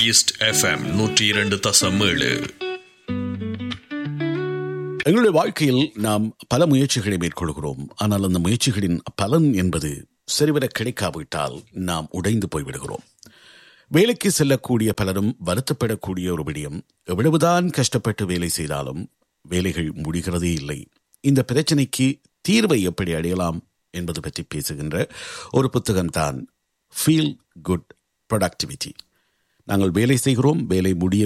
east FM நூற்றி இரண்டு தசம் ஏழு எங்களுடைய வாழ்க்கையில் நாம் பல முயற்சிகளை மேற்கொள்கிறோம் ஆனால் அந்த முயற்சிகளின் பலன் என்பது சரிவர கிடைக்காவிட்டால் நாம் உடைந்து போய்விடுகிறோம் வேலைக்கு செல்லக்கூடிய பலரும் வருத்தப்படக்கூடிய ஒரு விடயம் எவ்வளவுதான் கஷ்டப்பட்டு வேலை செய்தாலும் வேலைகள் முடிகிறதே இல்லை இந்த பிரச்சனைக்கு தீர்வை எப்படி அடையலாம் என்பது பற்றி பேசுகின்ற ஒரு புத்தகம்தான் ஃபீல் குட் ப்ரொடக்டிவிட்டி நாங்கள் வேலை செய்கிறோம் வேலை முடிய